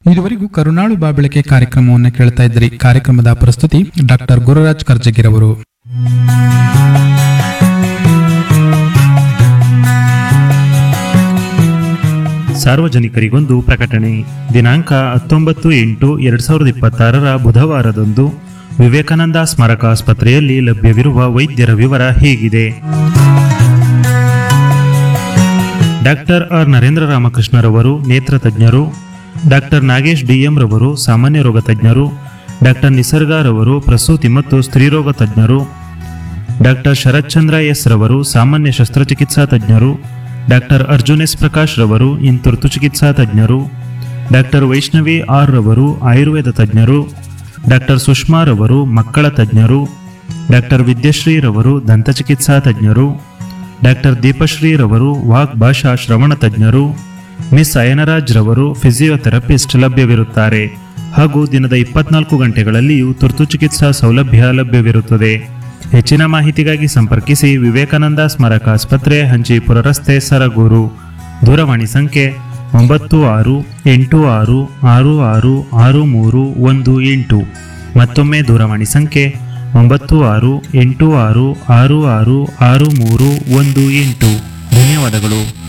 ಇದುವರೆಗೂ ಕರುನಾಳು ಬಾಬೆಳಕೆ ಕಾರ್ಯಕ್ರಮವನ್ನು ಕೇಳ್ತಾ ಇದ್ರಿ ಕಾರ್ಯಕ್ರಮದ ಪ್ರಸ್ತುತಿ ಡಾಕ್ಟರ್ ಗುರುರಾಜ್ ಕರ್ಜಗಿರವರು ಸಾರ್ವಜನಿಕರಿಗೊಂದು ಪ್ರಕಟಣೆ ದಿನಾಂಕ ಹತ್ತೊಂಬತ್ತು ಎಂಟು ಎರಡ್ ಸಾವಿರದ ಇಪ್ಪತ್ತಾರರ ಬುಧವಾರದಂದು ವಿವೇಕಾನಂದ ಸ್ಮಾರಕ ಆಸ್ಪತ್ರೆಯಲ್ಲಿ ಲಭ್ಯವಿರುವ ವೈದ್ಯರ ವಿವರ ಹೀಗಿದೆ ಡಾಕ್ಟರ್ ಆರ್ ನರೇಂದ್ರ ರಾಮಕೃಷ್ಣರವರು ನೇತ್ರ ತಜ್ಞರು ಡಾಕ್ಟರ್ ನಾಗೇಶ್ ಡಿಎಂ ರವರು ಸಾಮಾನ್ಯ ರೋಗ ತಜ್ಞರು ಡಾಕ್ಟರ್ ನಿಸರ್ಗಾರವರು ಪ್ರಸೂತಿ ಮತ್ತು ಸ್ತ್ರೀರೋಗ ತಜ್ಞರು ಡಾಕ್ಟರ್ ಶರತ್ಚಂದ್ರ ಎಸ್ ರವರು ಸಾಮಾನ್ಯ ಶಸ್ತ್ರಚಿಕಿತ್ಸಾ ತಜ್ಞರು ಡಾಕ್ಟರ್ ಅರ್ಜುನ್ ಎಸ್ ಪ್ರಕಾಶ್ ರವರು ಇನ್ ತುರ್ತು ಚಿಕಿತ್ಸಾ ತಜ್ಞರು ಡಾಕ್ಟರ್ ವೈಷ್ಣವಿ ಆರ್ ರವರು ಆಯುರ್ವೇದ ತಜ್ಞರು ಡಾಕ್ಟರ್ ಸುಷ್ಮಾ ರವರು ಮಕ್ಕಳ ತಜ್ಞರು ಡಾಕ್ಟರ್ ವಿದ್ಯಶ್ರೀ ರವರು ದಂತಚಿಕಿತ್ಸಾ ತಜ್ಞರು ಡಾಕ್ಟರ್ ದೀಪಶ್ರೀ ರವರು ವಾಕ್ ಭಾಷಾ ಶ್ರವಣ ತಜ್ಞರು ಮಿಸ್ ಅಯನರಾಜ್ ರವರು ಫಿಸಿಯೋಥೆರಪಿಸ್ಟ್ ಲಭ್ಯವಿರುತ್ತಾರೆ ಹಾಗೂ ದಿನದ ಇಪ್ಪತ್ನಾಲ್ಕು ಗಂಟೆಗಳಲ್ಲಿಯೂ ತುರ್ತು ಚಿಕಿತ್ಸಾ ಸೌಲಭ್ಯ ಲಭ್ಯವಿರುತ್ತದೆ ಹೆಚ್ಚಿನ ಮಾಹಿತಿಗಾಗಿ ಸಂಪರ್ಕಿಸಿ ವಿವೇಕಾನಂದ ಸ್ಮಾರಕ ಆಸ್ಪತ್ರೆ ಹಂಚಿಪುರ ರಸ್ತೆ ಸರಗೂರು ದೂರವಾಣಿ ಸಂಖ್ಯೆ ಒಂಬತ್ತು ಆರು ಎಂಟು ಆರು ಆರು ಆರು ಆರು ಮೂರು ಒಂದು ಎಂಟು ಮತ್ತೊಮ್ಮೆ ದೂರವಾಣಿ ಸಂಖ್ಯೆ ಒಂಬತ್ತು ಆರು ಎಂಟು ಆರು ಆರು ಆರು ಆರು ಮೂರು ಒಂದು ಎಂಟು ಧನ್ಯವಾದಗಳು